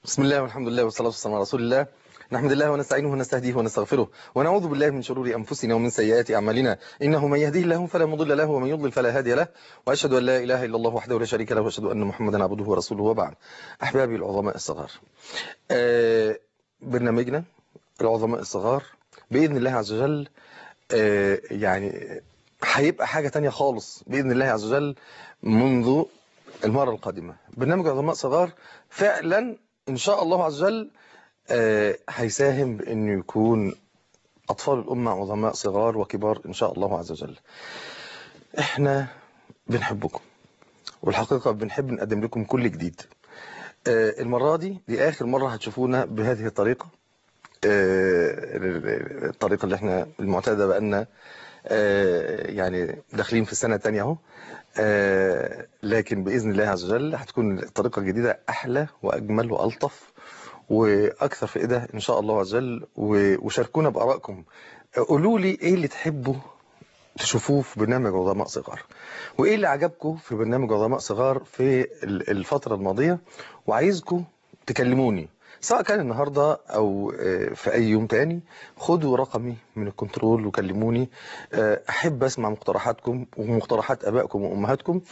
بسم الله والحمد لله والصلاة والسلام على رسول الله نحمد الله ونستعينه ونستهديه ونستغفره ونعوذ بالله من شرور أنفسنا ومن سيئات أعمالنا إنه من يهديه الله فلا مضل له ومن يضلل فلا هادي له وأشهد أن لا إله إلا الله وحده لا شريك له وأشهد أن محمدا عبده ورسوله وبعد أحبابي العظماء الصغار آه برنامجنا العظماء الصغار بإذن الله عز وجل آه يعني هيبقى حاجة تانية خالص بإذن الله عز وجل منذ المرة القادمة برنامج عظماء صغار فعلا إن شاء الله عز وجل آه، هيساهم بأنه يكون أطفال الأمة عظماء صغار وكبار إن شاء الله عز وجل إحنا بنحبكم والحقيقة بنحب نقدم لكم كل جديد آه، المرة دي دي آخر مرة هتشوفونا بهذه الطريقة آه، الطريقة اللي احنا المعتادة بأننا آه، يعني داخلين في السنة الثانية اهو آه، لكن بإذن الله عز وجل هتكون الطريقة الجديدة أحلى وأجمل وألطف وأكثر فائدة إن شاء الله عز وجل و- وشاركونا بآرائكم قولوا لي إيه اللي تحبوا تشوفوه في برنامج عظماء صغار وايه اللي عجبكم في برنامج عظماء صغار في ال- الفترة الماضية وعايزكم تكلموني سواء كان النهاردة او آه، في اي يوم تاني خدوا رقمي من الكنترول وكلموني آه، احب اسمع مقترحاتكم ومقترحات ابائكم وامهاتكم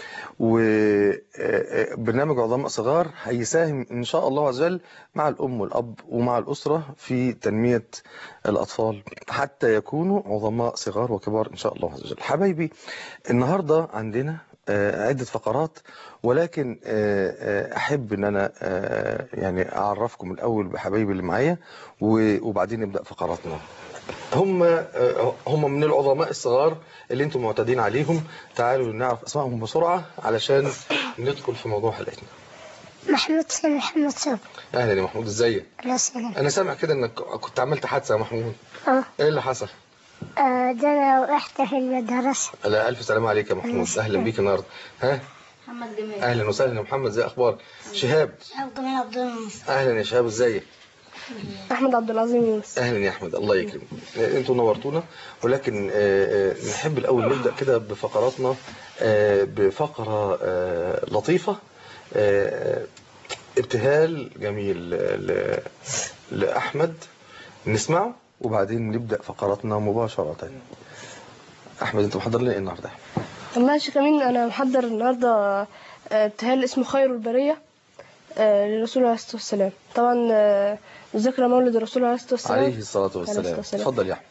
وبرنامج عظماء صغار هيساهم ان شاء الله عز وجل مع الام والاب ومع الاسرة في تنمية الاطفال حتى يكونوا عظماء صغار وكبار ان شاء الله عز وجل حبايبي النهاردة عندنا آه، عدة فقرات ولكن آه، آه، أحب أن أنا آه، يعني أعرفكم الأول بحبايبي اللي معايا و- وبعدين نبدأ فقراتنا هم آه، هم من العظماء الصغار اللي انتم معتادين عليهم تعالوا نعرف اسمائهم بسرعة علشان ندخل في موضوع حلقتنا محمود سامي محمد صبري اهلا يا محمود ازيك الله يسلمك انا سامع كده انك كنت عملت حادثة يا محمود اه ايه اللي حصل آه، ده انا وقعت في المدرسة لا الف سلامة عليك يا محمود اهلا بيك النهارده ها محمد جمال اهلا وسهلا يا محمد زي اخبار شهاب شهاب جمال عبد الناصر اهلا يا شهاب ازيك احمد عبد العظيم يونس اهلا يا احمد الله يكرمك انتوا نورتونا ولكن آه، آه، نحب الاول نبدا كده بفقراتنا آه، بفقره آه، لطيفه آه، ابتهال جميل ل- لاحمد نسمعه وبعدين نبدا فقراتنا مباشره احمد انت محضر لنا ايه النهارده ماشي كمين انا محضر النهارده آه، ابتهال اسمه خير البريه آه، للرسول عليه الصلاه والسلام طبعا آه، ذكرى مولد الرسول عليه الصلاه والسلام عليه الصلاه عليه والسلام الصلاة والسلام. اتفضل يا احمد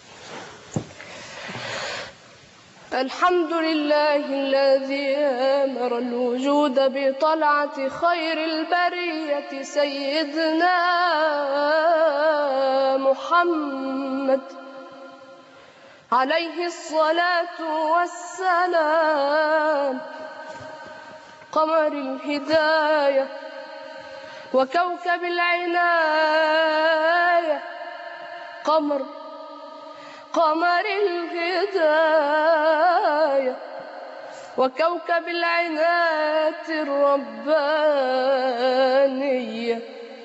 الحمد لله الذي امر الوجود بطلعه خير البريه سيدنا محمد عليه الصلاه والسلام قمر الهدايه وكوكب العنايه قمر قمر الهداية وكوكب العناية الربانية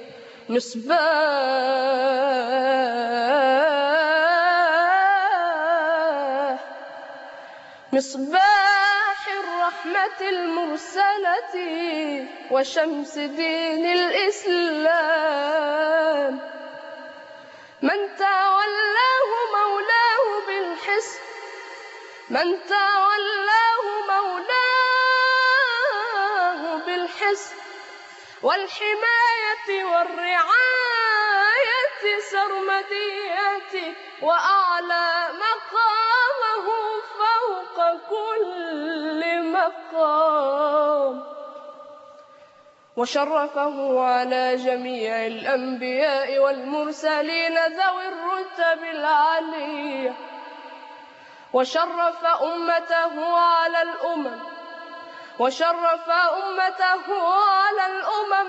مصباح مصباح الرحمة المرسلة وشمس دين الإسلام من تولاه مولاه بالحسن من تولاه مولاه بالحسن والحماية والرعاية سرمدية وأعلى مقامه فوق كل مقام وشرفه على جميع الأنبياء والمرسلين ذوي الرتب العلية وشرف أمته على الأمم وشرف أمته على الأمم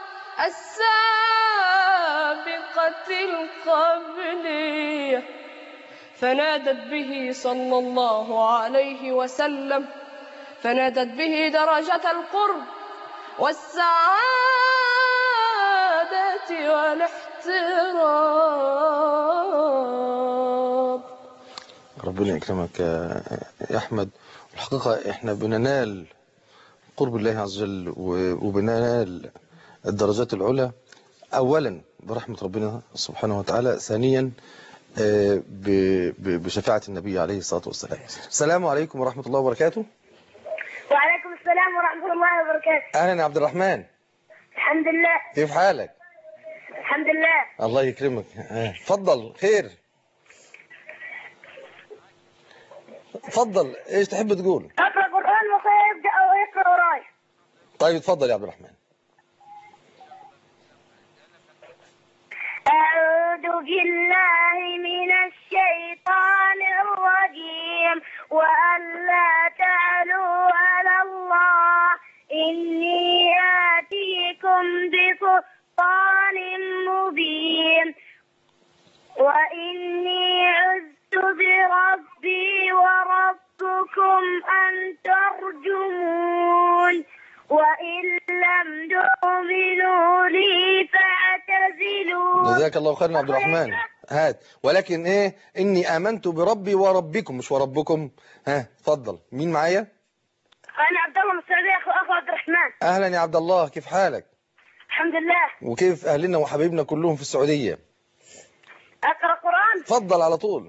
السابقة القبلية فنادت به صلى الله عليه وسلم فنادت به درجة القرب والسعادة والاحترام ربنا يكرمك يا يا احمد الحقيقه احنا بننال قرب الله عز وجل و- وبننال الدرجات العلى أولا برحمة ربنا سبحانه وتعالى ثانيا آه، ب- ب- بشفاعة النبي عليه الصلاة والسلام السلام عليكم ورحمة الله وبركاته وعليكم السلام ورحمة الله وبركاته أهلا يا عبد الرحمن الحمد لله كيف حالك الحمد لله الله يكرمك آه، اتفضل خير اتفضل ايش تحب تقول أقرأ قرآن وأخويا يبدأ أو يقرأ وراي طيب اتفضل يا عبد الرحمن أعوذ بالله من الشيطان الرجيم وأن لا تعلوا على الله إني آتيكم بسلطان مبين وإني عزت بربي وربكم أن ترجمون وإن لم تؤمنوا لي فاعتزلون جزاك الله خيرا يا عبد الرحمن هات ولكن ايه اني امنت بربي وربكم مش وربكم ها اتفضل مين معايا أنا عبد الله من السعودية أخو أخو عبد الرحمن اهلا يا عبد الله كيف حالك الحمد لله وكيف اهلنا وحبايبنا كلهم في السعودية أقرأ قرآن اتفضل على طول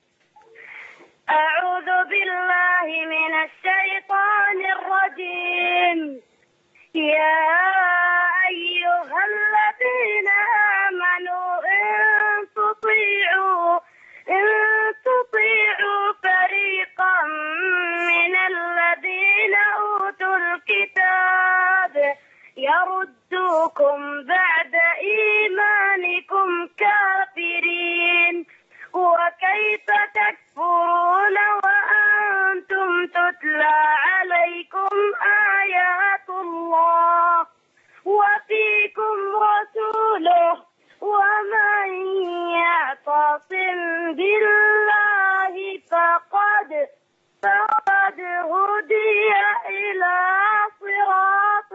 أعوذ بالله من الشيطان الرجيم يا أيها الذين آمنوا إن تطيعوا إن تطيعوا فريقا من الذين أوتوا الكتاب يردوكم بعد إيمانكم كافرين وكيف تكفرون وأنتم تتلى عليكم آيات الله وفيكم رسوله ومن يعتصم بالله فقد فقد هدي إلى صراط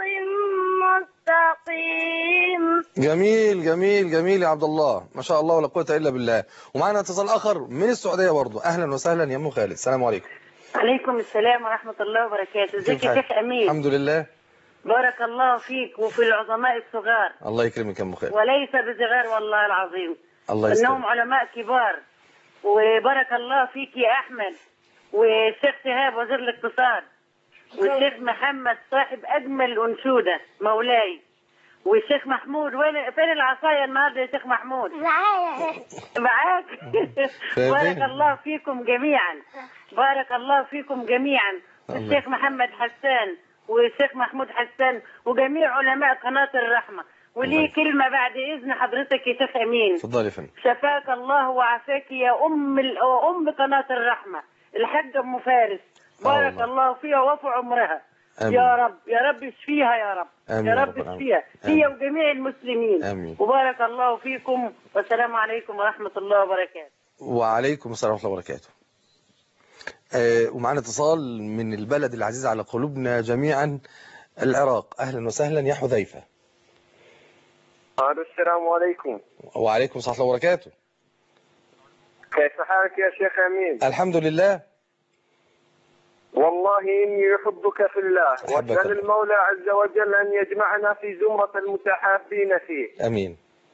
مستقيم جميل جميل جميل يا عبد الله ما شاء الله ولا قوة الا بالله ومعنا اتصال اخر من السعودية برضو اهلا وسهلا يا ام خالد السلام عليكم عليكم السلام ورحمة الله وبركاته ازيك كيف يا حالك؟ شيخ أمين الحمد لله بارك الله فيك وفي العظماء الصغار الله يكرمك يا ام خالد وليس بصغار والله العظيم الله إنهم يسلمك علماء كبار وبارك الله فيك يا أحمد والشيخ شهاب وزير الاقتصاد والشيخ محمد صاحب أجمل أنشودة مولاي والشيخ محمود وين فين العصاية النهارده يا شيخ محمود؟ معايا معاك فين؟ بارك الله فيكم جميعا بارك الله فيكم جميعا الله. الشيخ محمد حسان والشيخ محمود حسان وجميع علماء قناة الرحمة ولي الله. كلمة بعد إذن حضرتك يا شيخ أمين اتفضل يا فندم شفاك الله وعافاك يا أم ال- أم قناة الرحمة الحاجة أم فارس بارك الله. الله فيها وفي عمرها آمين. يا رب يا رب اشفيها يا رب آمين يا يا رب رب العالمين. اشفيها هي آمين. وجميع المسلمين آمين. وبارك الله فيكم والسلام عليكم ورحمة الله وبركاته وعليكم السلام ورحمة الله وبركاته آه، ومعنا اتصال من البلد العزيز على قلوبنا جميعا العراق أهلا وسهلا يا حذيفة الو السلام عليكم وعليكم السلام ورحمة الله وبركاته كيف حالك يا شيخ امين الحمد لله والله اني احبك في الله أحبك واسال الله. المولى عز وجل ان يجمعنا في زمره المتحابين فيه أمين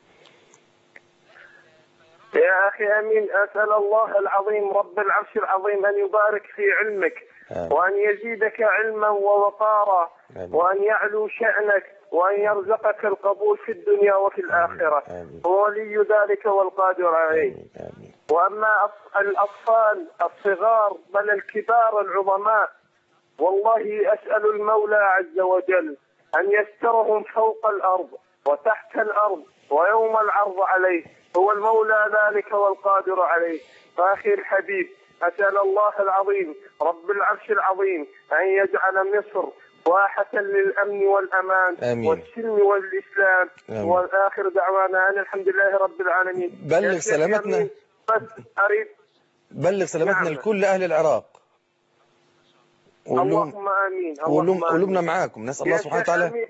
يا اخي امين اسال الله العظيم رب العرش العظيم ان يبارك في علمك آمين. وان يزيدك علما ووقارا آمين. وان يعلو شانك وان يرزقك القبول في الدنيا وفي الاخره آمين. هو ولي ذلك والقادر عليه آمين آمين واما أط- الاطفال الصغار بل الكبار العظماء والله اسال المولى عز وجل ان يسترهم فوق الارض وتحت الارض ويوم العرض عليه هو المولى ذلك والقادر عليه فاخي الحبيب اسال الله العظيم رب العرش العظيم ان يجعل مصر واحة للأمن والأمان آمين. والسلم والإسلام آمين. وآخر دعوانا أن الحمد لله رب العالمين بلغ يا شيخ سلامتنا. أمين، بس أريد بلغ سلامتنا نعم. لكل أهل العراق وقول لهم اللهم امين وقول لهم اللهم قلوبنا آمين. معاكم نسأل يا الله سبحانه شيخ وتعالى أمين،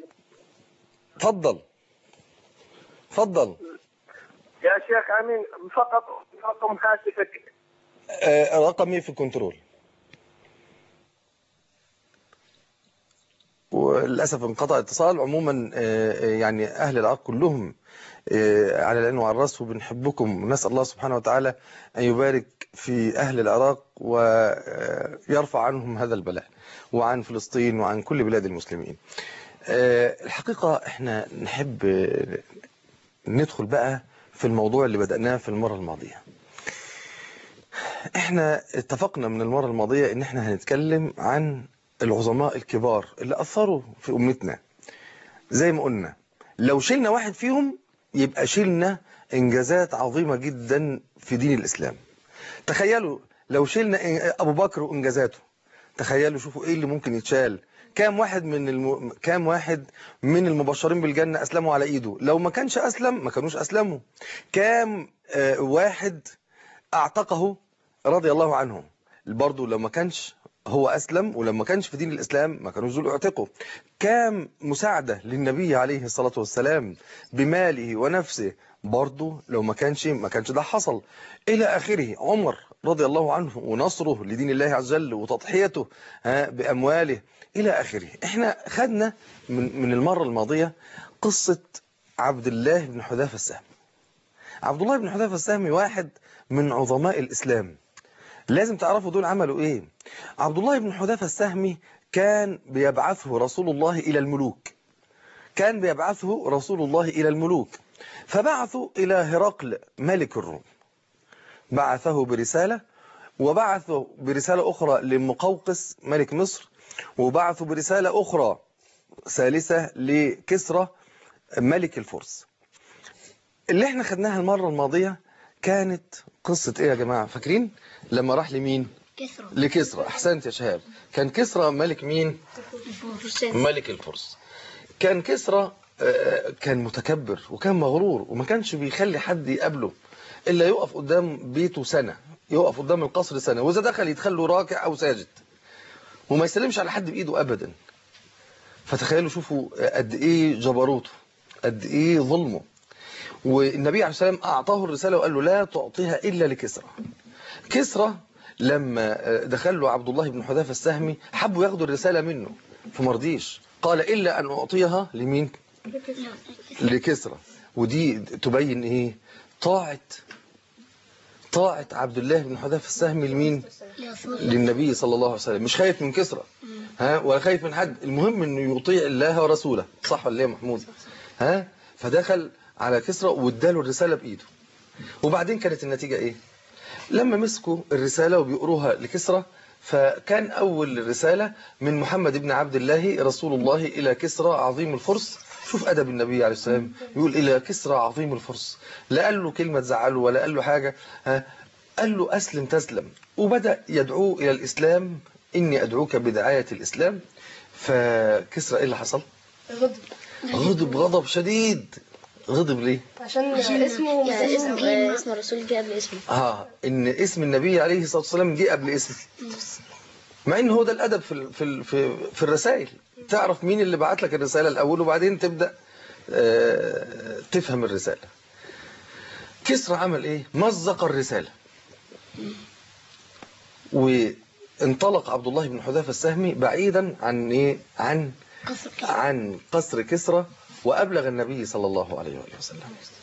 تفضل تفضل يا شيخ امين فقط رقم هاتفك آه، رقمي في الكنترول و... وللاسف انقطع اتصال عموما آه، آه، يعني اهل العراق كلهم آه، على العين وعلى الراس وبنحبكم نسال الله سبحانه وتعالى ان يبارك في اهل العراق ويرفع عنهم هذا البلاء وعن فلسطين وعن كل بلاد المسلمين آه، الحقيقه احنا نحب آه، ندخل بقى في الموضوع اللي بدأناه في المرة الماضية احنا اتفقنا من المرة الماضية ان احنا هنتكلم عن العظماء الكبار اللي أثروا في أمتنا زي ما قلنا لو شلنا واحد فيهم يبقى شلنا إنجازات عظيمة جدا في دين الإسلام تخيلوا لو شلنا إن- أبو بكر وإنجازاته تخيلوا شوفوا إيه اللي ممكن يتشال كام واحد من الم... كام واحد من المبشرين بالجنة أسلموا على إيده لو ما كانش أسلم ما كانوش أسلموا كام آه، واحد أعتقه رضي الله عنه برضه لو ما كانش هو أسلم ولما ما كانش في دين الإسلام ما كانوش دول اعتقوا كام مساعدة للنبي عليه الصلاة والسلام بماله ونفسه برضه لو ما كانش ما كانش ده حصل إلى آخره عمر رضي الله عنه ونصره لدين الله عز وجل وتضحيته ها، بأمواله إلى آخره احنا خدنا من, من المرة الماضية قصة عبد الله بن حذافة السهمي عبد الله بن حذافة السهمي واحد من عظماء الإسلام لازم تعرفوا دول عملوا ايه عبد الله بن حذافة السهمي كان بيبعثه رسول الله إلى الملوك كان بيبعثه رسول الله إلى الملوك فبعثوا إلى هرقل ملك الروم بعثه برسالة وبعثوا برسالة أخرى لمقوقس ملك مصر وبعثوا برسالة أخرى ثالثة لكسرى ملك الفرس اللي احنا خدناها المرة الماضية كانت قصة ايه يا جماعة فاكرين لما راح لمين كثرة لكسرى احسنت يا شهاب كان كسرى ملك مين ملك الفرس كان كسرى آه، كان متكبر وكان مغرور وما كانش بيخلي حد يقابله الا يقف قدام بيته سنة يقف قدام القصر سنة واذا دخل يدخله راكع او ساجد وما يسلمش على حد بايده ابدا فتخيلوا شوفوا قد ايه جبروته قد ايه ظلمه والنبي عليه السلام اعطاه الرسالة وقال له لا تعطيها الا لكسرى كسرى لما دخل له عبد الله بن حذافة السهمي حبوا ياخدوا الرسالة منه فمرضيش قال إلا أن أعطيها لمين لكسرى ودي تبين إيه طاعة طاعة عبد الله بن حذافة السهمي لمين للنبي صلى الله عليه وسلم مش خايف من كسرى ها ولا خايف من حد المهم انه يطيع الله ورسوله صح ولا ايه يا محمود ها فدخل على كسرى واداله الرسالة بإيده وبعدين كانت النتيجة ايه لما مسكوا الرسالة وبيقروها لكسرى فكان أول رسالة من محمد بن عبد الله رسول الله إلى كسرى عظيم الفرس شوف أدب النبي عليه السلام يقول إلى كسرى عظيم الفرس لا قال له كلمة تزعله ولا قال له حاجة ها قال له أسلم تسلم وبدأ يدعوه إلى الإسلام إني أدعوك بدعاية الإسلام فكسرى إيه اللي حصل غضب غضب غضب شديد غضب ليه عشان اسمه اسم اسم الرسول جاء قبل اسمه اه ان اسم النبي عليه الصلاه والسلام جه قبل اسمه مع ان هو ده الادب في ال- في ال- في, في الرسائل تعرف مين اللي بعت لك الرساله الاول وبعدين تبدا آه، تفهم الرساله كسرى عمل ايه مزق الرساله وانطلق عبد الله بن حذافه السهمي بعيدا عن ايه عن قصر عن قصر كسرى وأبلغ النبي صلى الله عليه وآله وسلم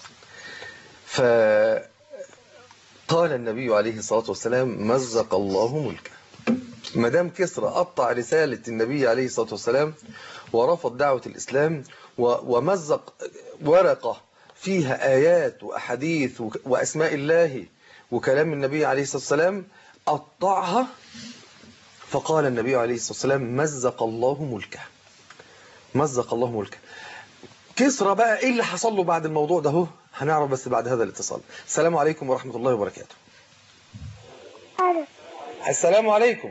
فقال النبي عليه الصلاة والسلام مزق الله ملكه مدام كسرى قطع رسالة النبي عليه الصلاة والسلام ورفض دعوة الإسلام و- ومزق ورقة فيها آيات وأحاديث وك- وأسماء الله وكلام النبي عليه الصلاة والسلام قطعها فقال النبي عليه الصلاة والسلام مزق الله ملكه مزق الله ملكه كسرى بقى ايه اللي حصل له بعد الموضوع ده هو هنعرف بس بعد هذا الاتصال السلام عليكم ورحمة الله وبركاته ألو السلام عليكم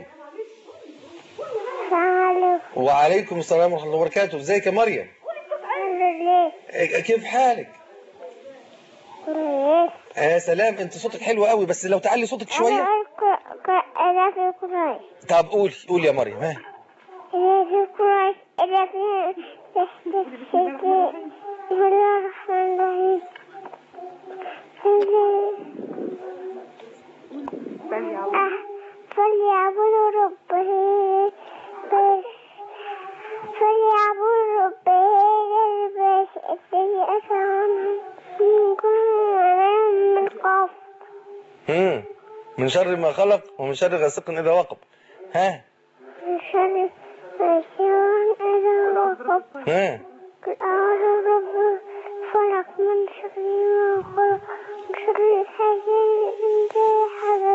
السلام عليكم وعليكم السلام ورحمة الله وبركاته ازيك يا مريم الحمد لله إيه- كيف حالك كويس آه سلام انت صوتك حلو قوي بس لو تعلي صوتك أنا شوية أقول ك- أنا في كويس طب قولي قولي يا مريم ها أنا في كويس أنا في بسم الله الرحمن الرحيم فليعبدوا رب هذا- فليعبدوا من شر ما خلق ومن شر غاسق اذا وقب ها من شر الحيوان إذا وقب ها قل أعوذ برب الفلق من شر ما خلق من شر الحاسد إذا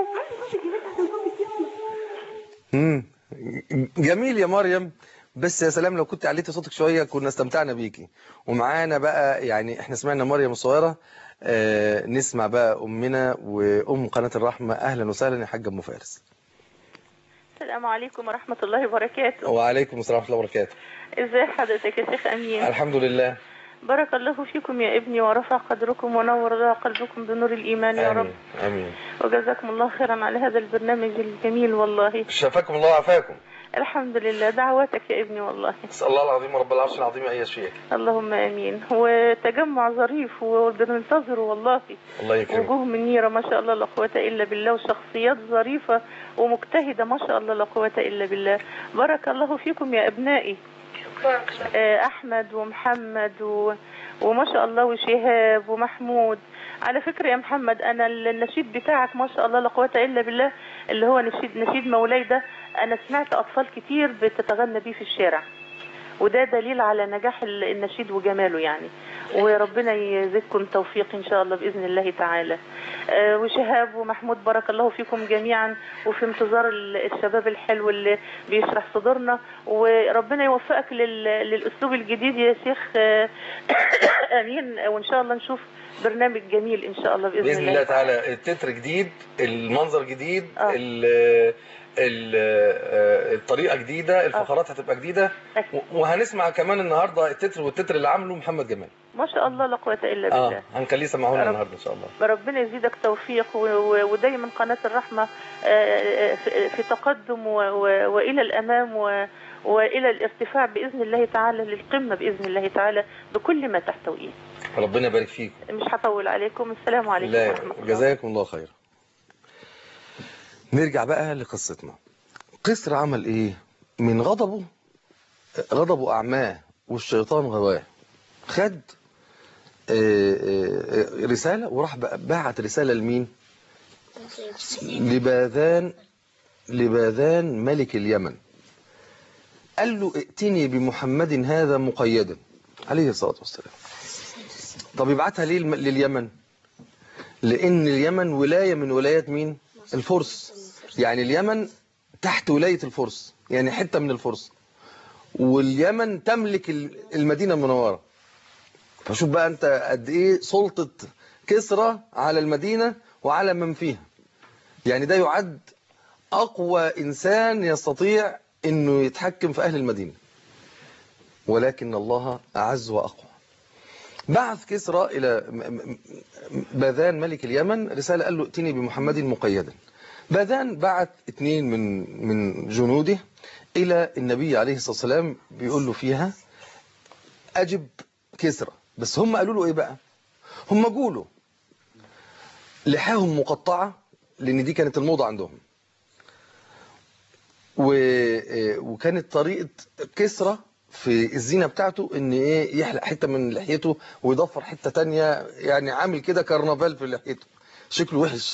حسد مم. جميل يا مريم بس يا سلام لو كنت عليتي صوتك شوية كنا استمتعنا بيكي ومعانا بقى يعني احنا سمعنا مريم الصغيرة آه نسمع بقى أمنا وأم قناة الرحمة أهلا وسهلا يا حاجة أم فارس السلام عليكم ورحمة الله وبركاته وعليكم السلام ورحمة الله وبركاته ازي حضرتك يا شيخ أمين الحمد لله بارك الله فيكم يا ابني ورفع قدركم ونور الله قلبكم بنور الإيمان يا رب آمين آمين وجزاكم الله خيرا على هذا البرنامج الجميل والله شفاكم الله وعافاكم الحمد لله دعواتك يا ابني والله نسأل الله العظيم رب العرش العظيم أن يشفيك اللهم امين وتجمع ظريف وبننتظره والله الله يكرمك وجوه منيره ما شاء الله لا قوه الا بالله وشخصيات ظريفه ومجتهده ما شاء الله لا قوه الا بالله بارك الله فيكم يا ابنائي آه، احمد ومحمد و... وما شاء الله وشهاب ومحمود على فكرة يا محمد أنا النشيد بتاعك ما شاء الله لا قوة إلا بالله اللي هو نشيد نشيد مولاي ده أنا سمعت أطفال كتير بتتغنى بيه في الشارع وده دليل على نجاح ال- النشيد وجماله يعني وربنا يزيدكم توفيق ان شاء الله باذن الله تعالى آه، وشهاب ومحمود بارك الله فيكم جميعا وفي انتظار ال- الشباب الحلو اللي بيشرح صدورنا وربنا يوفقك لل- للاسلوب الجديد يا شيخ آه، امين وان شاء الله نشوف برنامج جميل ان شاء الله باذن, بإذن الله تعالى التتر جديد المنظر جديد آه. ال- ال- آه، الطريقة جديدة الفقرات هتبقى جديدة أكيد. و- وهنسمع كمان النهاردة التتر والتتر اللي عامله محمد جمال ما شاء الله لا قوه الا بالله اه هنخليه يسمعونا يا رب. النهارده ان شاء الله ربنا يزيدك توفيق و- و- ودايما قناة الرحمة آه، آه، في في تقدم و- و- وإلى الأمام و- وإلى الارتفاع بإذن الله تعالى للقمة بإذن الله تعالى بكل ما تحتويه ربنا يبارك فيك مش هطول عليكم السلام عليكم لا ورحمة الله جزاكم الله خير نرجع بقى لقصتنا قسر عمل ايه من غضبه غضبه اعماه والشيطان غواه خد آه، آه، رسالة وراح بقى- بعت رسالة لمين لباذان لباذان ملك اليمن قال له ائتني بمحمد هذا مقيدا عليه الصلاة والسلام طب يبعتها ليه الم- لليمن لأن اليمن ولاية من ولايات مين الفرس يعني اليمن تحت ولاية الفرس يعني حتة من الفرس واليمن تملك ال- المدينة المنورة فشوف بقى انت قد ايه سلطة كسرى على المدينة وعلى من فيها يعني ده يعد اقوى انسان يستطيع انه يتحكم في اهل المدينة ولكن الله اعز واقوى بعث كسرى الى م- م- م- باذان ملك اليمن رسالة قال له ائتني بمحمد مقيدا باذان بعت اتنين من من جنوده الى النبي عليه الصلاة والسلام بيقول له فيها اجب كسرى بس هم قالوا له ايه بقى هم قولوا لحاهم مقطعة لان دي كانت الموضة عندهم و... وكانت طريقة كسرى في الزينة بتاعته ان ايه يحلق حتة من لحيته ويضفر حتة تانية يعني عامل كده كرنفال في لحيته شكله وحش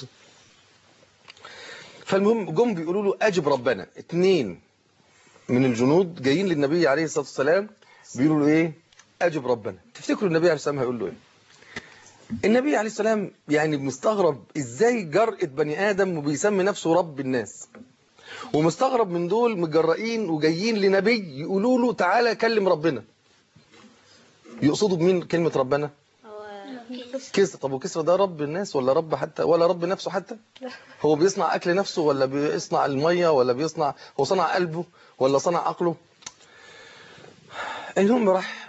فالمهم جم بيقولوا له اجب ربنا اتنين من الجنود جايين للنبي عليه الصلاة والسلام بيقولوا له ايه اجب ربنا تفتكروا النبي عليه السلام هيقول له ايه النبي عليه السلام يعني مستغرب ازاي جرأة بني ادم وبيسمي نفسه رب الناس ومستغرب من دول متجرئين وجايين لنبي يقولوا له تعالى كلم ربنا يقصدوا بمين كلمة ربنا كسر طب وكسر ده رب الناس ولا رب حتى ولا رب نفسه حتى هو بيصنع اكل نفسه ولا بيصنع المية ولا بيصنع هو صنع قلبه ولا صنع عقله المهم راح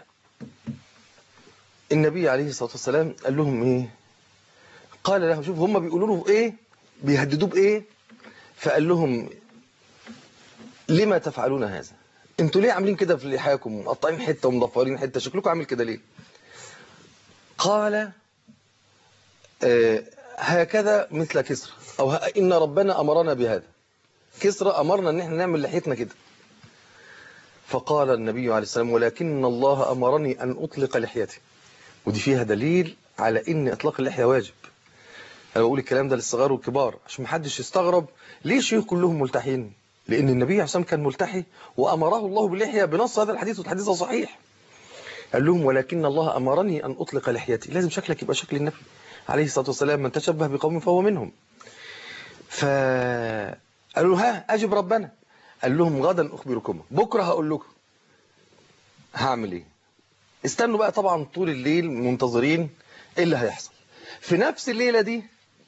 النبي عليه الصلاة والسلام قال لهم ايه قال لهم شوف هم بيقولوا له ايه بيهددوه بايه فقال لهم لما تفعلون هذا انتوا ليه عاملين كده في لحاكم مقطعين حته ومضفرين حته شكلكم عامل كده ليه قال آه هكذا مثل كسرى او ه- ان ربنا امرنا بهذا كسرى امرنا ان احنا نعمل لحيتنا كده فقال النبي عليه السلام ولكن الله امرني ان اطلق لحيتي ودي فيها دليل على ان اطلاق اللحيه واجب انا بقول الكلام ده للصغار والكبار عشان محدش يستغرب ليه الشيوخ كلهم ملتحين لان النبي عليه الصلاه والسلام كان ملتحي وامره الله باللحيه بنص هذا الحديث والحديث ده صحيح قال لهم ولكن الله امرني ان اطلق لحيتي لازم شكلك يبقى شكل النبي عليه الصلاه والسلام من تشبه بقوم فهو منهم ف قالوا له ها اجب ربنا قال لهم غدا اخبركم بكره هقول لكم هعمل ايه استنوا بقى طبعا طول الليل منتظرين ايه اللي هيحصل في نفس الليله دي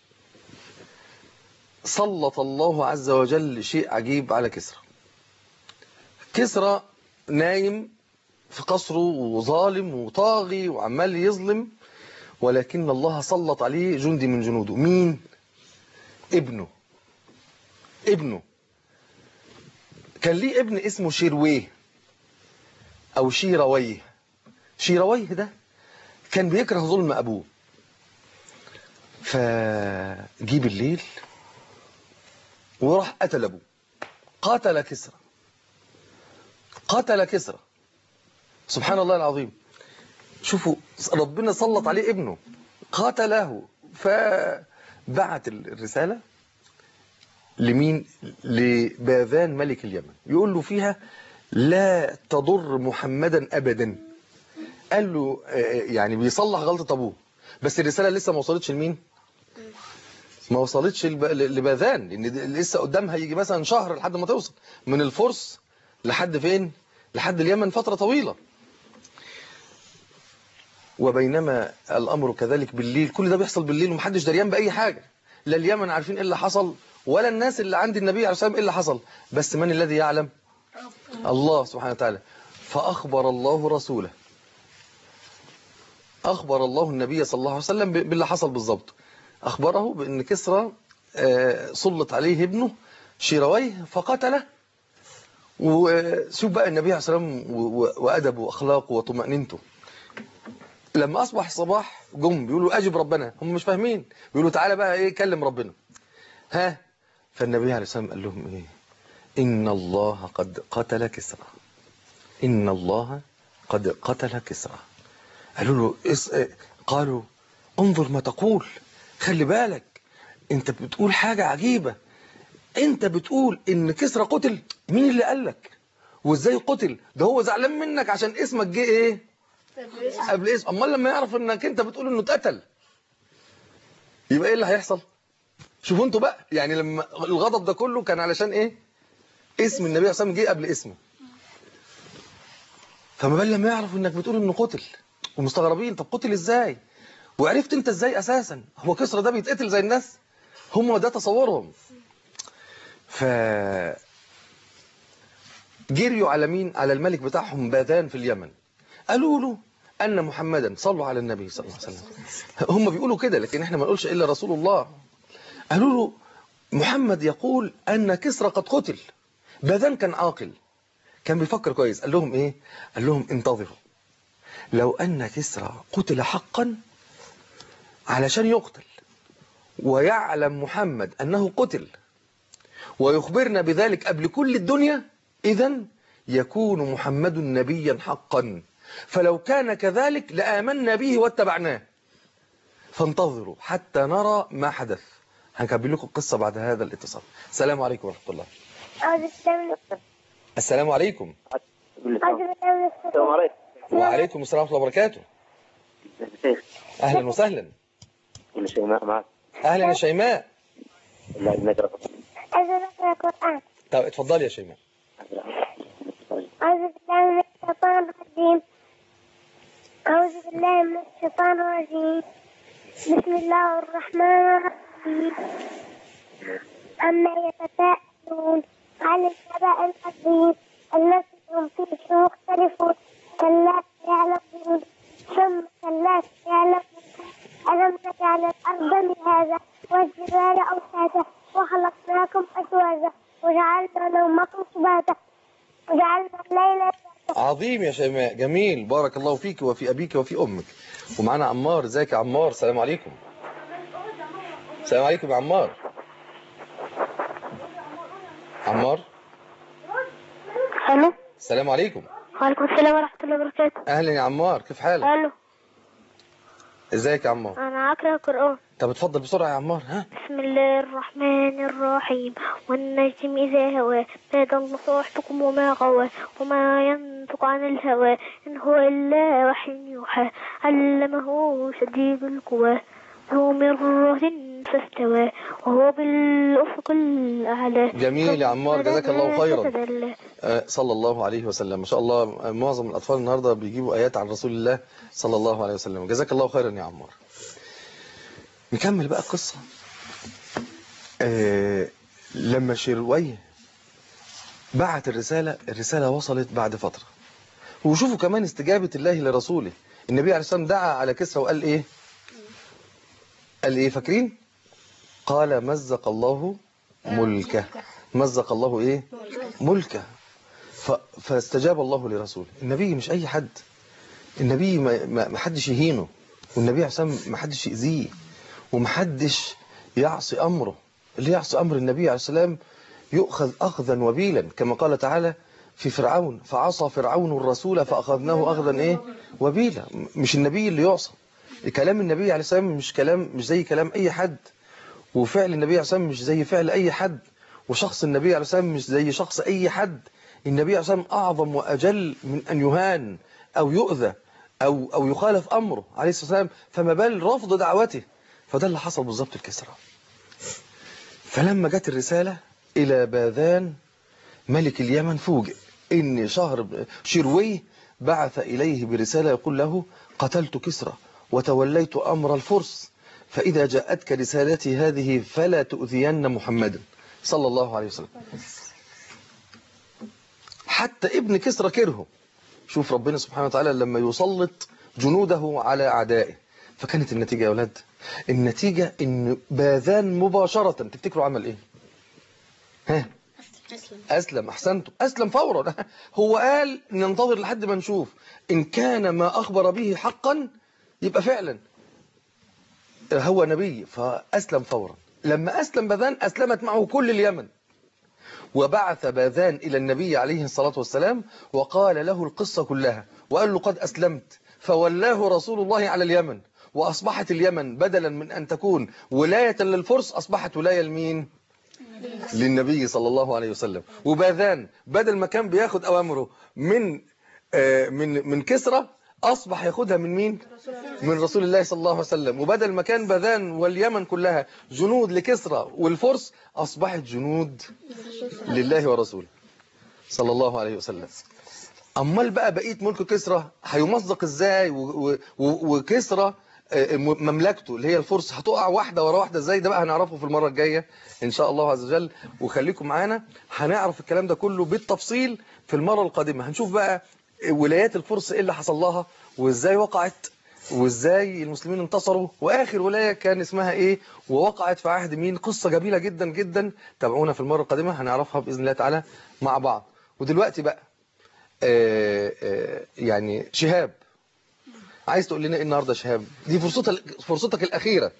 سلط الله عز وجل شيء عجيب على كسرى كسرى نايم في قصره وظالم وطاغي وعمال يظلم ولكن الله سلط عليه جندي من جنوده مين ابنه ابنه كان ليه ابن اسمه شيرويه او شيرويه شيرويه ده كان بيكره ظلم ابوه فجيب الليل وراح قتل ابوه قتل كسرى قتل كسرى سبحان الله العظيم شوفوا ربنا سلط عليه ابنه قتله فبعت الرسالة لمين لباذان ملك اليمن يقول له فيها لا تضر محمدا أبدا قال له يعني بيصلح غلطة أبوه بس الرسالة لسه ما وصلتش لمين ما وصلتش لباذان لان لسه قدامها يجي مثلا شهر لحد ما توصل من الفرس لحد فين لحد اليمن فترة طويلة وبينما الأمر كذلك بالليل كل ده بيحصل بالليل ومحدش دريان بأي حاجة لا اليمن عارفين إيه اللي حصل ولا الناس اللي عند النبي عليه الصلاة والسلام إيه اللي حصل بس من الذي يعلم الله سبحانه وتعالى فأخبر الله رسوله أخبر الله النبي صلى الله عليه وسلم باللي حصل بالضبط أخبره بأن كسرى سلط عليه ابنه شيرويه فقتله وشوف بقى النبي عليه الصلاة والسلام وأدبه وأخلاقه وطمأنينته لما أصبح الصباح جم بيقولوا أجب ربنا هم مش فاهمين بيقولوا تعالى بقى إيه كلم ربنا ها فالنبي عليه الصلاة والسلام قال لهم إيه إن الله قد قتل كسرى إن الله قد قتل كسرى قالوا له إس... قالوا انظر ما تقول خلي بالك انت بتقول حاجة عجيبة انت بتقول ان كسرى قتل مين اللي قال لك وازاي قتل ده هو زعلان منك عشان اسمك جه ايه قبل اسم امال لما يعرف انك انت بتقول انه اتقتل يبقى ايه اللي هيحصل شوفوا انتوا بقى يعني لما الغضب ده كله كان علشان ايه اسم النبي عليه الصلاه والسلام جه قبل اسمه فما بال لما يعرف انك بتقول انه قتل ومستغربين طب قتل ازاي وعرفت انت ازاي اساسا هو كسرى ده بيتقتل زي الناس هم ده تصورهم ف جريوا على مين على الملك بتاعهم باذان في اليمن قالوا له ان محمدا صلوا على النبي صلى الله عليه وسلم هم بيقولوا كده لكن احنا ما نقولش الا رسول الله قالوا له محمد يقول ان كسرى قد قتل باذان كان عاقل كان بيفكر كويس قال لهم ايه قال لهم انتظروا لو ان كسرى قتل حقا علشان يقتل ويعلم محمد أنه قتل ويخبرنا بذلك قبل كل الدنيا إذا يكون محمد نبيا حقا فلو كان كذلك لآمنا به واتبعناه فانتظروا حتى نرى ما حدث هنكمل لكم القصة بعد هذا الاتصال السلام عليكم ورحمة الله السلام عليكم السلام عليكم وعليكم السلام ورحمة الله وبركاته أهلا وسهلا كل شيماء معك أهلا يا شيماء لا نقرأ عايزة أقرأ قرآن طب اتفضلي يا شيماء أعوذ بالله من الشيطان الرجيم أعوذ بالله من الشيطان الرجيم بسم الله الرحمن الرحيم أما يتساءلون عن النبأ العظيم الذي هم فيه مختلفون كلا يعلمون ثم كلا يعلمون ألم نجعل الأرض مهادا والجبال أوتادا وخلقناكم أزواجا وجعلنا نومكم سباتا وجعلنا الليل عظيم يا شيماء جميل بارك الله فيك وفي أبيك وفي أمك ومعنا عمار ازيك يا عمار السلام عليكم السلام عليكم يا عمار عمار ألو السلام عليكم وعليكم السلام ورحمة الله وبركاته أهلا يا عمار كيف حالك ألو ازيك يا عمار أنا أقرأ القرآن طب اتفضل بسرعة يا عمار ها بسم الله الرحمن الرحيم والنجم إذا هوى ما ضل صاحبكم وما غوى وما ينطق عن الهوى إن هو إلا وحي يوحى علمه شديد القوى ذو مرة فاستوى وهو بالأفق الأعلى جميل يا عمار، جزاك الله خيرا. فتدلى. آه، صلى الله عليه وسلم ما شاء الله آه، معظم الأطفال النهاردة بيجيبوا آيات عن رسول الله صلى الله عليه وسلم جزاك الله خيرا يا عمار نكمل بقى القصة آه لما شرويه بعت الرسالة الرسالة وصلت بعد فترة وشوفوا كمان استجابة الله لرسوله النبي عليه الصلاة والسلام دعا على كسرى وقال ايه قال ايه فاكرين قال مزق الله ملكه مزق الله ايه ملكه ف... فاستجاب الله لرسوله النبي مش اي حد النبي ما, ما ما حدش يهينه والنبي عليه الصلاة والسلام ما حدش يأذيه وما حدش يعصي امره اللي يعصي امر النبي عليه السلام يؤخذ اخذا وبيلا كما قال تعالى في فرعون فعصى فرعون الرسول فاخذناه اخذا ايه وبيلا مش النبي اللي يعصى كلام النبي عليه السلام مش كلام مش زي كلام اي حد وفعل النبي عليه السلام مش زي فعل اي حد وشخص النبي عليه السلام مش زي شخص اي حد النبي عليه السلام اعظم واجل من ان يهان او يؤذى او او يخالف امره عليه الصلاه والسلام فما بال رفض دعوته فده اللي حصل بالظبط الكسرى فلما جت الرسالة إلى باذان ملك اليمن فوجئ إن شهر شروي بعث إليه برسالة يقول له قتلت كسرى وتوليت أمر الفرس فإذا جاءتك رسالتي هذه فلا تؤذين محمدا صلى الله عليه وسلم حتى ابن كسرى كرهه شوف ربنا سبحانه وتعالى لما يسلط جنوده على أعدائه فكانت النتيجة يا أولاد النتيجة إن باذان مباشرة تفتكروا عمل إيه ها أسلم أسلم أحسنتم أسلم فورا هو قال ننتظر لحد ما نشوف إن كان ما أخبر به حقا يبقى فعلا هو نبي فأسلم فورا لما أسلم باذان أسلمت معه كل اليمن وبعث باذان إلى النبي عليه الصلاة والسلام وقال له القصة كلها وقال له قد أسلمت فولاه رسول الله على اليمن وأصبحت اليمن بدلا من أن تكون ولاية للفرس أصبحت ولاية لمين؟ للنبي صلى الله عليه وسلم وباذان بدل ما كان بياخد أوامره من آه، من من كسرى أصبح ياخدها من مين؟ من رسول الله صلى الله عليه وسلم وبدل ما كان باذان واليمن كلها جنود لكسرى والفرس أصبحت جنود لله ورسوله صلى الله عليه وسلم امال بقى بقيه ملك كسرى هيمزق ازاي و- و- و- وكسرى آه، م- مملكته اللي هي الفرس هتقع واحده ورا واحده ازاي ده بقى هنعرفه في المره الجايه ان شاء الله عز وجل وخليكم معانا هنعرف الكلام ده كله بالتفصيل في المره القادمه هنشوف بقى ولايات الفرس ايه اللي حصل لها وازاي وقعت وازاي المسلمين انتصروا واخر ولايه كان اسمها ايه ووقعت في عهد مين قصه جميله جدا جدا تابعونا في المره القادمه هنعرفها باذن الله تعالى مع بعض ودلوقتي بقى آه، آه، يعني شهاب عايز تقول لنا ايه النهارده يا شهاب دي فرصتك فرصتك الاخيره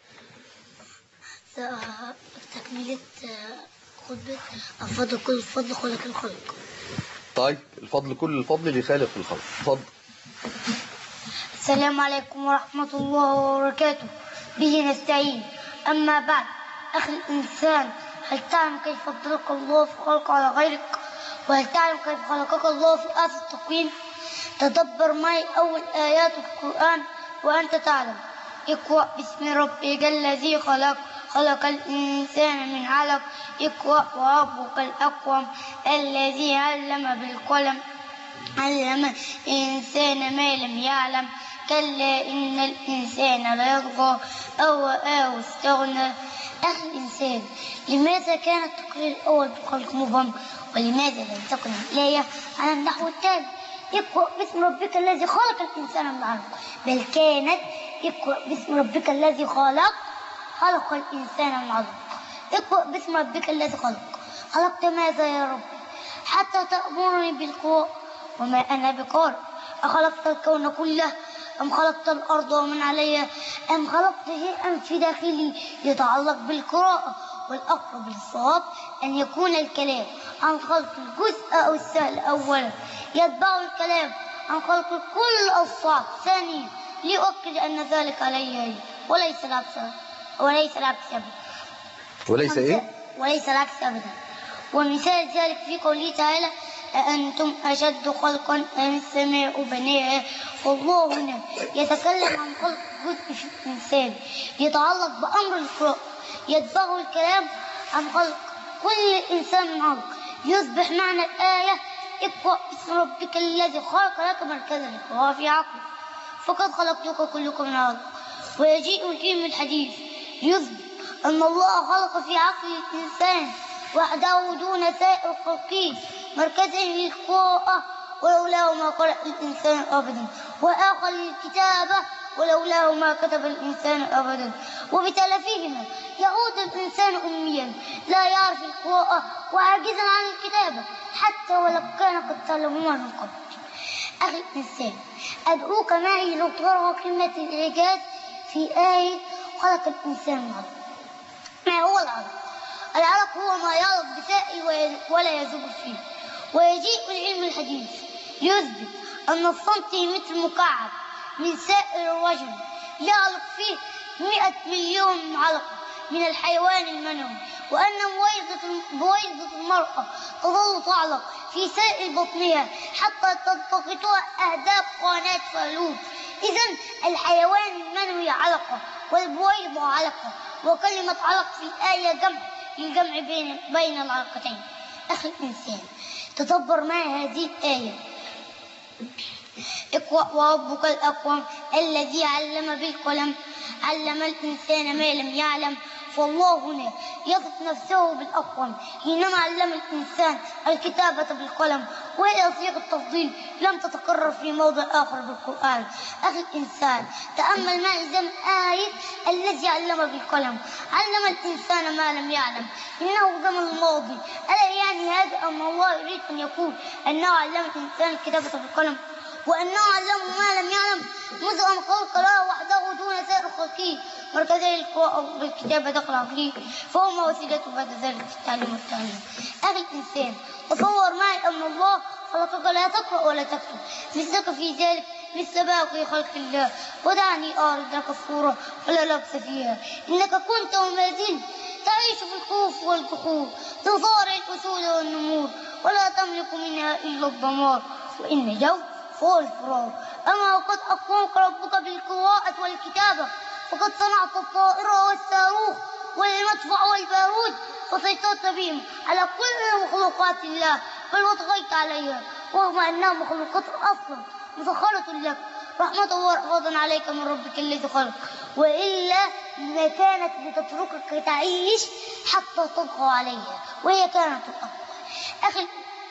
تكملة خطبة الفضل كل الفضل خلق الخلق طيب الفضل كل الفضل لخالق الخلق اتفضل السلام عليكم ورحمة الله وبركاته به نستعين أما بعد أخي الإنسان هل تعلم كيف فضلك الله في خلق على غيرك وهل تعلم كيف خلقك الله في آية التقويم تدبر معي أول آيات القرآن وأنت تعلم اقرأ باسم ربك الذي خلق خلق الإنسان من علق اقرأ وربك الأكرم الذي علم بالقلم علم الإنسان ما لم يعلم كلا إن الإنسان ليطغى أو رآه استغنى أخي الإنسان لماذا كان التقرير الأول بخلق مبهم ولماذا لم تكن الآية على النحو التالي اقرأ باسم ربك الذي خلق الإنسان من علق بل كانت اقرأ باسم ربك الذي خلق خلق الإنسان من علق اقرأ باسم ربك الذي خلق خلقت ماذا يا رب حتى تأمرني بالقراء وما أنا بقارئ أخلقت الكون كله أم خلقت الأرض ومن عليها أم خلقت شيئا في داخلي يتعلق بالقراءة والأقرب للصواب أن يكون الكلام عن خلق الجزء أو السهل أولا يتبع الكلام عن خلق كل الأوصاف ثانيا ليؤكد أن ذلك عليه وليس العكس وليس العكس أبدا وليس ايه وليس العكس أبدا ومثال ذلك في قوله تعالى أأنتم أشد خلقا أم السماء بناها والله هنا يتكلم عن خلق جزء في الإنسان يتعلق بأمر الخلق يتبعه الكلام عن خلق كل إنسان من خلق يصبح معنى الآية اقرأ باسم ربك الذي خلق لك من كذلك وهو في عقل فقد خلقتكم كلكم من عقل ويجيء العلم الحديث يثبت أن الله خلق في عقل الإنسان وحده دون سائر خلقه مركزا للقراءة ولولاه ما قرأ الإنسان أبدا وآخر للكتابة ولولاه ما كتب الإنسان أبدا وبتلفهما يعود الإنسان أميا لا يعرف القراءة وعاجزا عن الكتابة حتى ولو كان قد تعلموها من قبل أخي الإنسان أدعوك معي لتقرأ كلمة الإعجاز في آية خلق الإنسان من علق ما هو العلق؟ العلق هو ما يعلق بسائل ولا يذوب فيه ويجيء العلم الحديث يثبت أن السنتيمتر مكعب من سائر الرجل يعلق فيه مئة مليون علقة من الحيوان المنوي وأن بويضة بويضة المرأة تظل تعلق في سائر بطنها حتى تلتقطها أهداف قناة فالوب إذا الحيوان المنوي علقة والبويضة علقة وكلمة علق في الآية جمع للجمع بين بين العلقتين أخي الإنسان تدبر معي هذه الآية اقرأ وربك الأقوم الذي علم بالقلم علم الإنسان ما لم يعلم فالله هنا يصف نفسه بالأقوم حينما علم الإنسان الكتابة بالقلم وهي صيغة تفضيل لم تتكرر في موضع آخر بالقرآن أخي الإنسان تأمل معي زمن آية الذي علم بالقلم علم الإنسان ما لم يعلم إنه زمن الماضي ألا يعني هذا أن الله يريد أن يقول أنه علم الإنسان الكتابة بالقلم وأنه علمه ما لم يعلم منذ أن خلق له وحده دون سائر خلقه مركزي القراءة بالكتابة تقرأ فيه فهو وسيلته بعد ذلك في التعليم والتعليم أخي الإنسان تصور معي أن الله خلقك لا تقرأ ولا تكتب مثلك في ذلك مثل باقي خلق الله ودعني أعرض لك الصورة ولا لبس فيها إنك كنت وما زلت تعيش في الخوف والكخور تصارع الأسود والنمور ولا تملك منها إلا الدمار وإن جو فوق الفرار أما وقد أقومك ربك بالقراءة والكتابة وقد صنعت الطائرة والصاروخ والمدفع والبارود وسيطرت بهم على كل مخلوقات الله بل وطغيت عليها رغم أنها مخلوقات أصلا مسخرة لك رحمة ورحمة عليك من ربك الذي خلق وإلا ما كانت لتتركك تعيش حتى تطغى عليها وهي كانت الأقوى أخي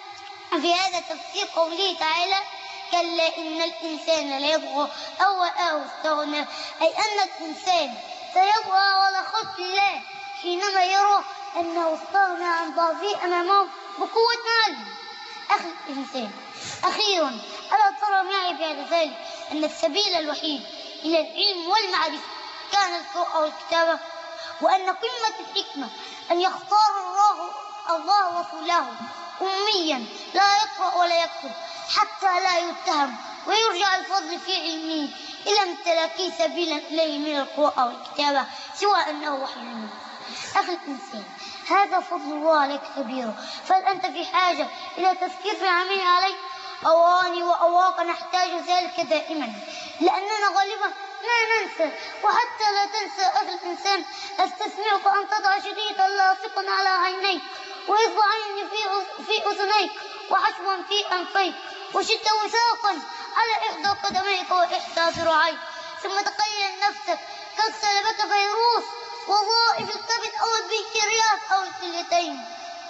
في هذا تفسير قوله تعالى كلا إن الإنسان ليطغى أو رآه استغنى أي أن الإنسان سيطغى على خلق الله حينما يرى أنه استغنى عن ضعفه أمامه بقوة ماله أخي الإنسان أخيرا ألا ترى معي بعد ذلك أن السبيل الوحيد إلى العلم والمعرفة كان القراءة والكتابة وأن قمة الحكمة أن يختار الله الله رسوله أميا لا يقرأ ولا يكتب حتى لا يتهم ويرجع الفضل في علمه إلى امتلاكي سبيلا إليه من القراءة والكتابة سوى أنه وحي منه أخي الإنسان هذا فضل الله عليك كبير فهل أنت في حاجة إلى تفكير في العمل عليك أواني وأواك نحتاج ذلك دائما لأننا غالبا ما ننسى وحتى لا تنسى أخي الإنسان أستسمعك أن تضع شريطا لاصقا على عينيك وإصبعين في في أذنيك وحشوا في أنفيك وشد وثاقا على إحدى قدميك وإحدى ذراعيك ثم تخيل نفسك قد سلبك فيروس وظائف الكبد أو البنكرياس أو الكليتين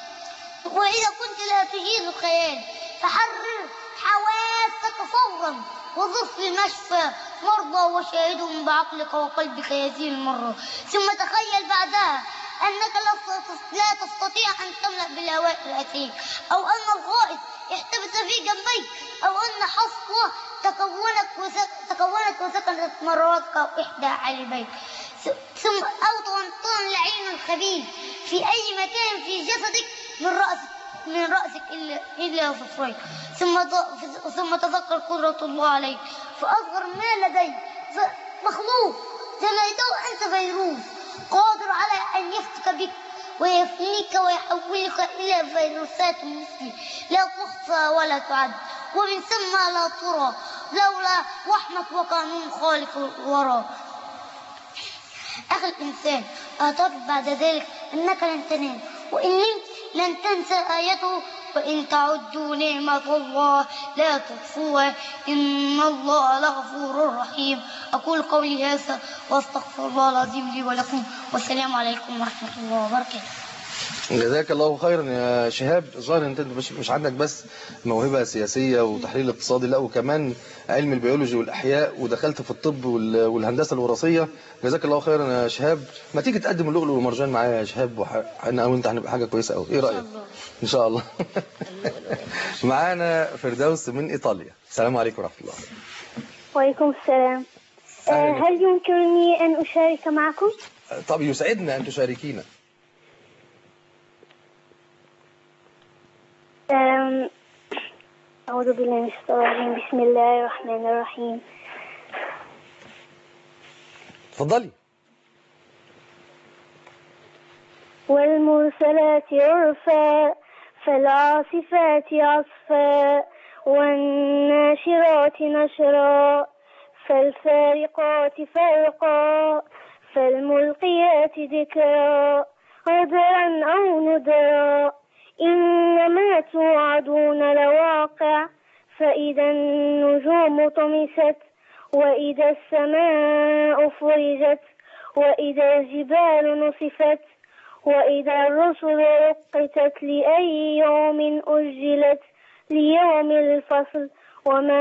وإذا كنت لا تجيد الخيال فحرر حواسك فورا وضف المشفى مرضى وشاهدهم بعقلك وقلبك هذه المرة ثم تخيل بعدها أنك لا تستطيع أن تملأ بالهواء الأتيك أو أن الغائط احتبس في جنبيك أو أن حصوة تكونت وسك... تكونت وسكنت مراتك أو إحدى علبيك ثم أو تنطن العين الخبيث في أي مكان في جسدك من رأسك من رأسك إلا إلا ظفريك ثم ثم تذكر قدرة الله عليك فأصغر ما لديك ف- مخلوق زميته أنت فيروس قادر على أن يفتك بك ويفنيك ويحولك إلى فيروسات مثلي لا تحصى ولا تعد ومن ثم لا ترى لولا رحمة وقانون خالق الورى أخي الإنسان أعتقد بعد ذلك أنك لن تنام وإن نمت لن تنسى آيته وإن تعدوا نعمة الله لا تحصوها إن الله لغفور رحيم أقول قولي هذا وأستغفر الله العظيم لي ولكم والسلام عليكم ورحمة الله وبركاته جزاك الله خيرا يا شهاب ظاهر انت مش مش عندك بس موهبه سياسيه وتحليل اقتصادي لا وكمان علم البيولوجي والاحياء ودخلت في الطب وال- والهندسه الوراثيه جزاك الله خيرا يا شهاب ما تيجي تقدم اللؤلؤ والمرجان معايا يا شهاب وح... انا وانت هنبقى حاجه كويسه قوي ايه رايك ان شاء الله معانا فردوس من ايطاليا السلام عليكم ورحمه الله وعليكم السلام آه، أهلا. هل يمكنني أن أشارك معكم؟ طب يسعدنا ان تشاركينا آم، أعوذ بالله من الشيطان الرجيم بسم الله الرحمن الرحيم اتفضلي والمرسلات عرفا فالعاصفات عصفا والناشرات نشرا فالفارقات فرقا فالملقيات ذكرا عذرا أو نذرا إنما توعدون لواقع فإذا النجوم طمست وإذا السماء فرجت وإذا الجبال نصفت وإذا الرسل رقتت لأي يوم أجلت ليوم الفصل وما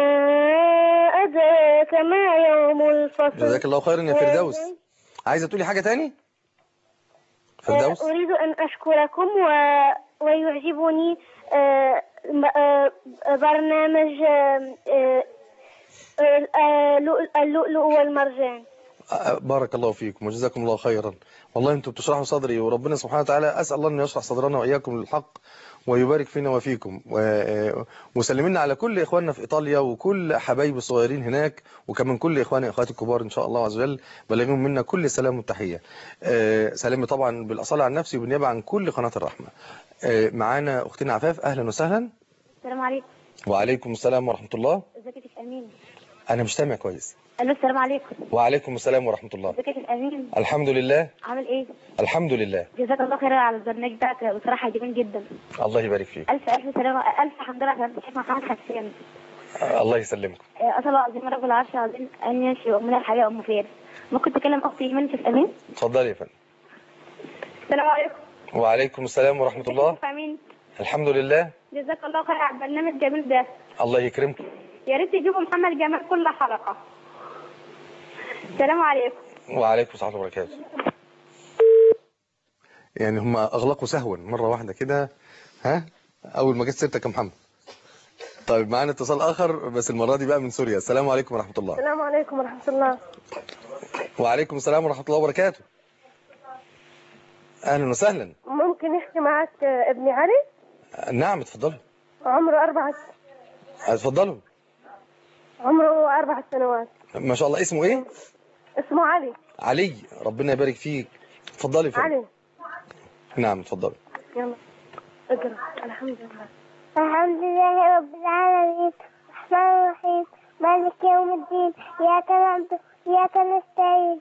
أدراك ما يوم الفصل جزاك الله خيرا يا فردوس عايزه تقولي حاجه تاني فردوس آه، أريد أن أشكركم و... ويعجبني آه، م- آه، برنامج آه، آه، آه، لؤ- اللؤلؤ والمرجان آه، بارك الله فيكم وجزاكم الله خيرا والله انتم بتشرحوا صدري وربنا سبحانه وتعالى اسال الله ان يشرح صدرنا واياكم للحق ويبارك فينا وفيكم و- آه، وسلمنا على كل اخواننا في ايطاليا وكل حبايب الصغيرين هناك وكمان كل اخواني واخواتي الكبار ان شاء الله عز وجل بلغهم منا كل سلام وتحيه آه، سلامي طبعا بالاصاله عن نفسي وبالنيابه عن كل قناه الرحمه آه، معانا اختنا عفاف اهلا وسهلا السلام عليكم وعليكم السلام ورحمه الله ازيك يا شيخ امين انا مش سامع كويس الو السلام عليكم وعليكم السلام ورحمه الله ازيك يا شيخ امين الحمد لله عامل ايه الحمد لله جزاك الله خير على البرنامج بتاعك بصراحه جميل جدا الله يبارك فيك الف الف سلامه الف حمد لله على الشيخ محمد حسين آه، الله يسلمكم اسال الله العظيم رب العرش العظيم ان يشفي امنا الحياه ام خير ممكن تكلم اختي ايمان شيخ امين اتفضلي يا فندم السلام عليكم وعليكم السلام ورحمة الله شيخ امين الحمد لله جزاك الله خير على البرنامج الجميل ده الله يكرمك يا ريت تجيبوا محمد جمال كل حلقه السلام عليكم وعليكم السلام ورحمة الله وبركاته يعني هم أغلقوا سهوا مرة واحدة كده ها أول ما جت سيرتك يا محمد طيب معانا اتصال آخر بس المرة دي بقى من سوريا السلام عليكم ورحمة الله السلام عليكم ورحمه الله وعليكم السلام ورحمة الله وبركاته أهلا وسهلا ممكن احكي معك ابني علي نعم اتفضلوا عمره اربع اتفضلوا عمره اربع سنوات ما شاء الله اسمه ايه اسمه علي علي ربنا يبارك فيك اتفضلي يا فندم علي نعم اتفضلي يلا اقرا الحمد لله الحمد لله رب العالمين الرحمن الرحيم مالك يوم الدين إياك نعبد وإياك نستعين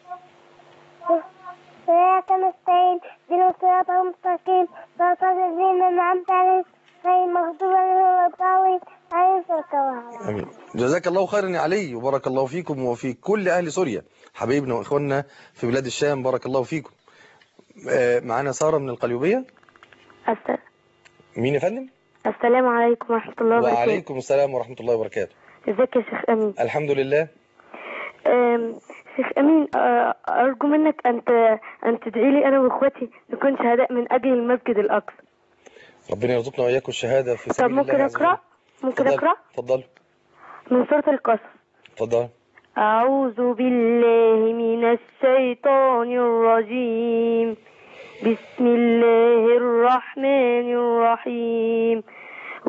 وإياك نستعين اهدنا الصراط المستقيم صراط الذين أنعمت عليهم غير المغضوب عليهم ولا الضالين آمين صدق الله امين جزاك الله خيرا يا علي وبارك الله فيكم وفي كل اهل سوريا حبايبنا واخواننا في بلاد الشام بارك الله فيكم آه، معانا ساره من القليوبيه مين يا فندم السلام عليكم ورحمة الله وبركاته وعليكم السلام ورحمه الله وبركاته ازيك يا شيخ أمين الحمد لله أم، شيخ أمين أه، أرجو منك أن ت- أن تدعي لي أنا وإخوتي نكون شهداء من أجل المسجد الأقصى ربنا يرزقنا واياكم الشهاده في طب سبيل الله ممكن عز وجل. أقرأ ممكن اتفضل أقرأ اتفضل من سورة القصص اتفضل أعوذ بالله من الشيطان الرجيم بسم الله الرحمن الرحيم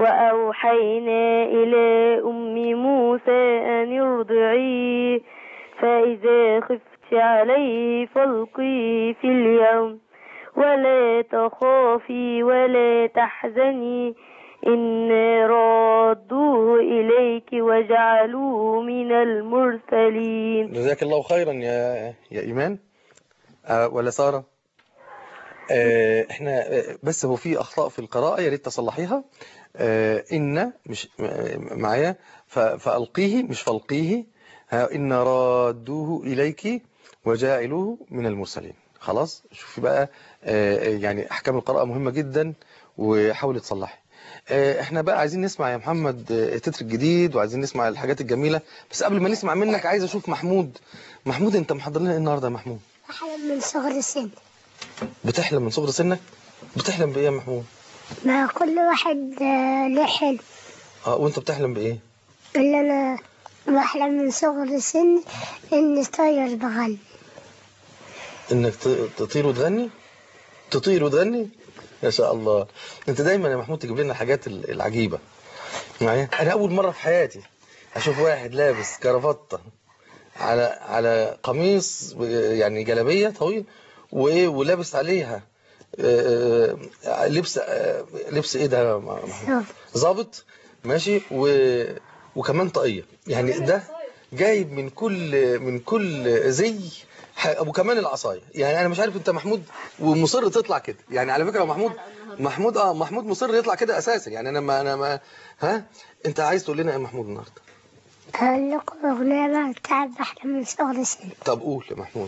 وأوحينا إلى أم موسى أن ارضعيه فإذا خفت عليه فالقيه في اليوم ولا تخافي ولا تحزني إنا رادوه إليك وجعلوه من المرسلين جزاك الله خيرا يا يا إيمان آه ولا سارة آه احنا آه، بس هو في أخطاء في القراءة يا ريت تصلحيها آه إن مش آه، معايا ف- فألقيه مش فالقيه ها إن رادوه إليك وجاعلوه من المرسلين خلاص شوفي بقى آه، يعني أحكام القراءة مهمة جدا وحاولي تصلحي آه، احنا بقى عايزين نسمع يا محمد آه، التتر الجديد وعايزين نسمع الحاجات الجميلة بس قبل ما نسمع منك عايز اشوف محمود محمود انت محضر لنا ايه النهارده يا محمود أحلم من صغر السن بتحلم من صغر سنك بتحلم بايه يا محمود مع كل واحد آه، له حلم اه وانت بتحلم بايه اللي أنا بحلم من صغر سن إني طاير بغني انك ت- تطير وتغني تطير وتغني ما شاء الله انت دايما يا محمود تجيب لنا الحاجات ال- العجيبة معايا انا اول مرة في حياتي اشوف واحد لابس كرافتة على على قميص يعني جلابية طويل وايه ولابس عليها آه، آه، لبس آه، لبس ايه ده يا محمود ظابط ماشي و... وكمان طاقية يعني ده جايب من كل من كل زي ح- وكمان العصاية يعني انا مش عارف انت محمود ومصر تطلع كده يعني على فكرة محمود محمود اه محمود مصر يطلع كده اساسا يعني انا ما انا ما ها انت عايز تقول لنا ايه يا محمود النهارده هقول لكم أغنية بقى بتاعت بحلم من صغر سن طب قول يا محمود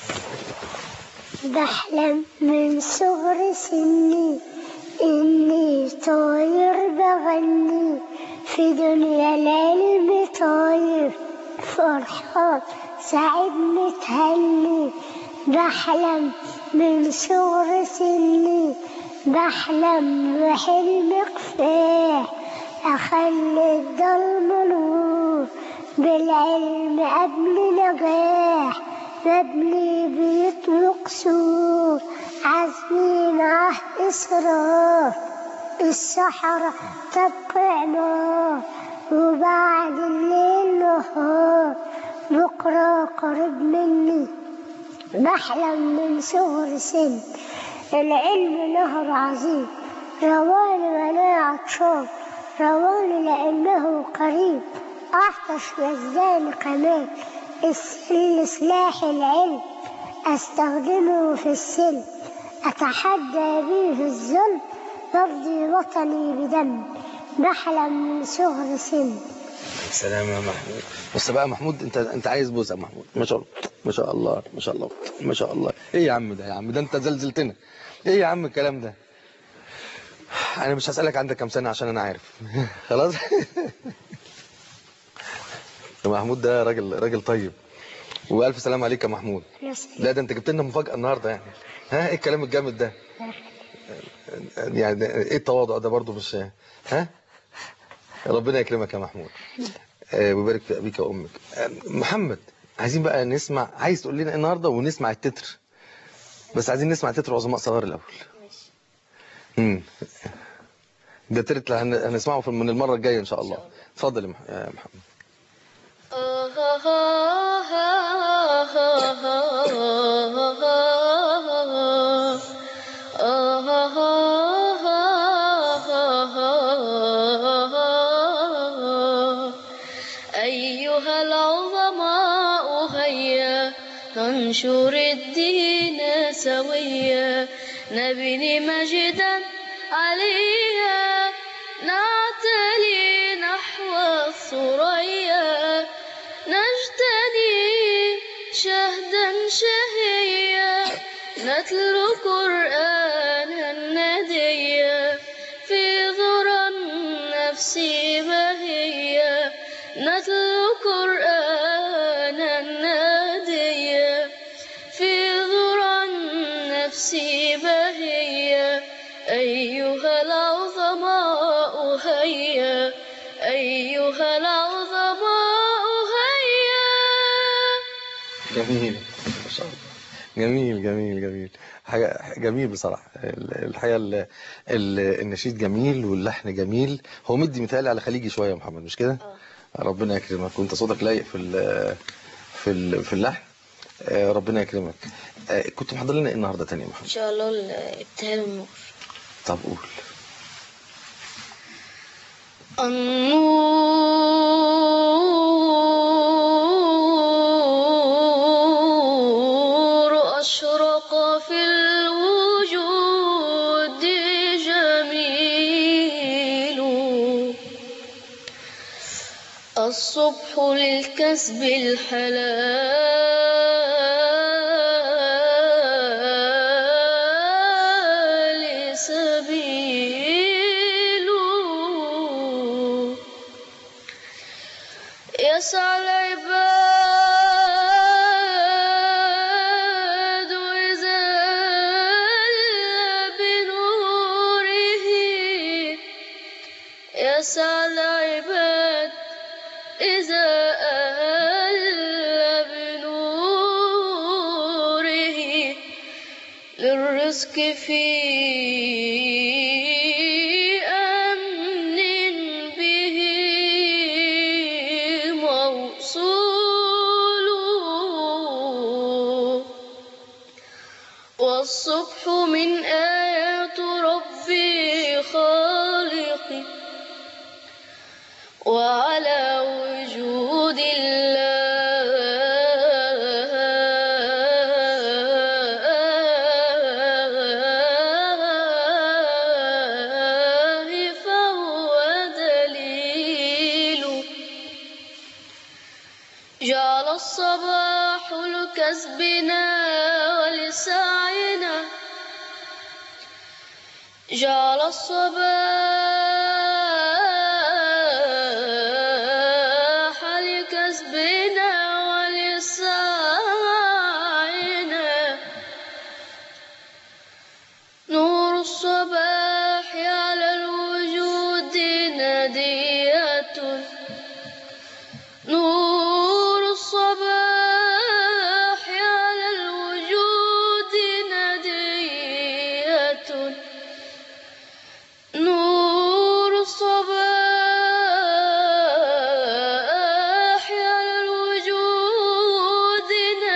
بحلم من صغر سني إني طاير بغني في دنيا العلم طاير فرحان سعيد متهني بحلم من صغر سني بحلم بحلم كفاح أخلي الضلمة نور بالعلم قبل نجاح مبني بيت مكسور عزمي معاه إصرار الصحراء تبقى نار وبعد الليل نهار بكرة قريب مني بحلم من صغر سن العلم نهر عظيم رواني وانا عطشان رواني لأنه قريب أعطش وزاني كمان السل سلاح العلم أستخدمه في السلم أتحدى به في الظلم برضي وطني بدم بحلم من صغر سن سلام يا محمود بص بقى محمود انت انت عايز بوس يا محمود ما شاء الله ما شاء الله ما شاء الله ما شاء الله ايه يا عم ده يا عم ده انت زلزلتنا ايه يا عم الكلام ده انا مش هسألك عندك كام سنة عشان انا عارف خلاص يا محمود ده راجل راجل طيب والف سلام عليك يا محمود لا ده انت جبت لنا مفاجأة النهارده يعني ها ايه الكلام الجامد ده يعني ده- ايه التواضع ده برضو مش ها ربنا يكرمك يا محمود آه، ويبارك في ابيك وامك آه، محمد عايزين بقى نسمع عايز تقول لنا ايه النهارده ونسمع التتر بس عايزين نسمع تتر عظماء صغار الاول امم ده تتر اللي هن- هنسمعه في- من المره الجايه ان شاء الله اتفضل يا مح- يا محمد أيها العظماء هيا ننشر الدين سويا نبني مجدا عليا نعتلي نحو الثريا نجتني شهدا شهيا نتلو قرآنا نديا في ذرى النفس بهيا نتلو قرآنا ناديا في ذرى النفس بهيا أيها العظماء هيا أيها العظماء هيا جميل ما شاء الله جميل جميل جميل حاجة جميل بصراحة ال- الحقيقة ال- ال- النشيد جميل واللحن جميل هو مدي مثال على خليجي شوية يا محمد مش كده؟ ربنا يكرمك وانت صوتك لايق في ال- في ال- في اللحن آه، ربنا يكرمك آه، كنت محضر لنا إيه النهارده تاني يا محمد إن شاء الله الابتهال والنور طب قول النور أشرق في الوجود جميل الصبح للكسب الحلال سبيل يسعى العباد إذا بنوره يسعى العباد إذا أهل بنوره للرزق في أمن به موصول والصبح من آيات ربي خالقي وعلى وجود الله فهو دليل جعل الصباح لكسبنا ولسعينا جعل الصباح لكسبنا ولسعينا نور الصباح على الوجود ندية نور الصباح على الوجود ندية نور الصباح على الوجود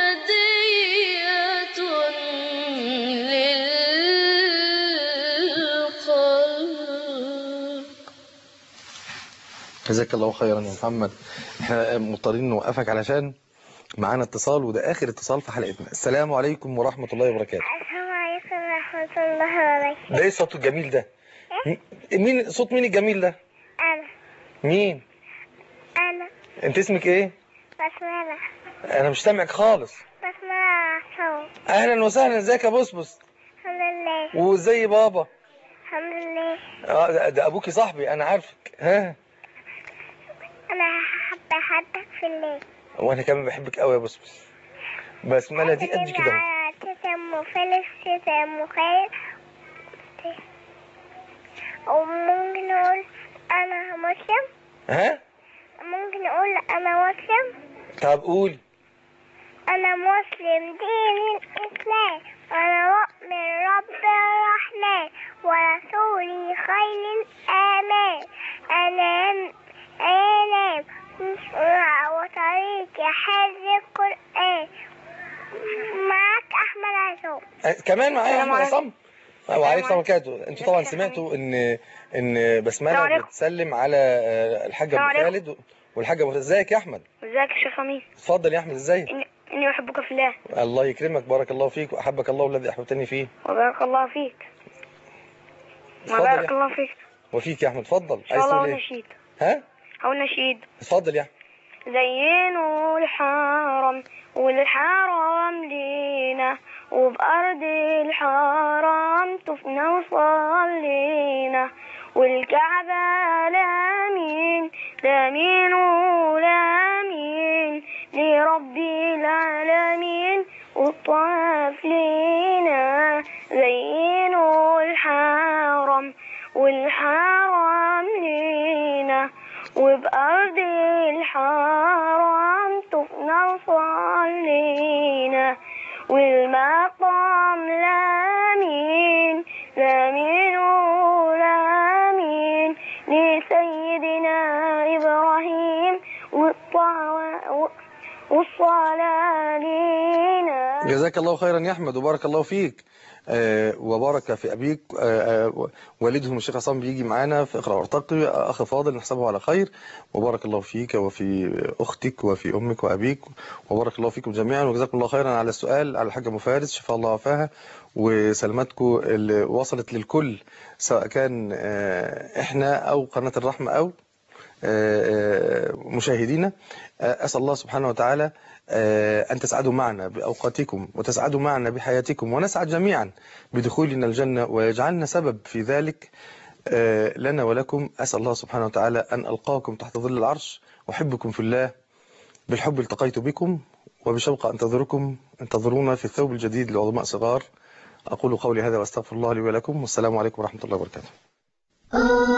ندية للقلب جزاك الله خيرا يا محمد احنا مضطرين نوقفك علشان معانا اتصال وده آخر اتصال في حلقتنا السلام عليكم ورحمة الله وبركاته السلام عليكم ورحمة الله وبركاته ده ايه الصوت الجميل ده م- مين صوت مين الجميل ده أنا مين أنا انت اسمك ايه بسملة انا مش سامعك خالص بسملة صوت اهلا وسهلا ازيك يا بسبس الحمد لله وازاي بابا الحمد لله اه ده, ده ابوكي صاحبي انا عارفك ها أنا حابة أحبك في الليل وانا كمان بحبك قوي يا بسبس بسمله دي قد كده اهو. على تيتا أم فلس تيتا أم خير وممكن أقول أنا مسلم ها ممكن أقول أنا مسلم طب قول أنا مسلم دين الإسلام وأنا مؤمن رب الرحمن ورسولي خير الآمان أنام أنام وطريق حفظ القرآن معك أحمد عزوم آه، كمان معايا السلام احمد عليكم. عصام وعليكم السلام وبركاته انتوا طبعا سمعتوا ان ان السلام بسمله عليكم. بتسلم على آه، الحاج السلام ابو عليكم. خالد والحاج ابو ازيك يا احمد ازيك يا شيخ أمين اتفضل يا احمد ازيك إني, إني أحبك في الله الله يكرمك بارك الله فيك واحبك الله الذي احببتني فيه وبارك الله فيك اتفضل وبارك يا الله فيك وفيك يا احمد اتفضل إن شاء عايز الله تقول ايه نشيد ها أو نشيد اتفضل يا احمد زينوا الحرم والحرم لينا وبأرض الحرم طفنا وصلينا والكعبة لامين لامين ولامين لربي العالمين والطواف لينا زينوا الحرم والحرم لينا وبأرض الحرم طفنا وصلينا والمقام لامين لامين ولامين لسيدنا إبراهيم والطوا- الصالحين جزاك الله خيرا يا أحمد وبارك الله فيك آه، وبارك في أبيك آه، آه، والدهم الشيخ عصام بيجي معانا في اقرأ وارتقي أخ فاضل نحسبه على خير وبارك الله فيك وفي أختك وفي أمك وأبيك وبارك الله فيكم جميعا وجزاكم الله خيرا على السؤال على الحاجة مفارس شفاء الله وعافاها وسلامتكم اللي وصلت للكل سواء كان آه، إحنا أو قناة الرحمة أو آه، آه، مشاهدينا آه، أسأل الله سبحانه وتعالى آه، أن تسعدوا معنا بأوقاتكم وتسعدوا معنا بحياتكم ونسعد جميعا بدخولنا الجنة ويجعلنا سبب في ذلك آه، لنا ولكم أسأل الله سبحانه وتعالى أن ألقاكم تحت ظل العرش أحبكم في الله بالحب التقيت بكم وبشوق أنتظركم انتظرونا في الثوب الجديد لعظماء صغار أقول قولي هذا وأستغفر الله لي ولكم والسلام عليكم ورحمة الله وبركاته آه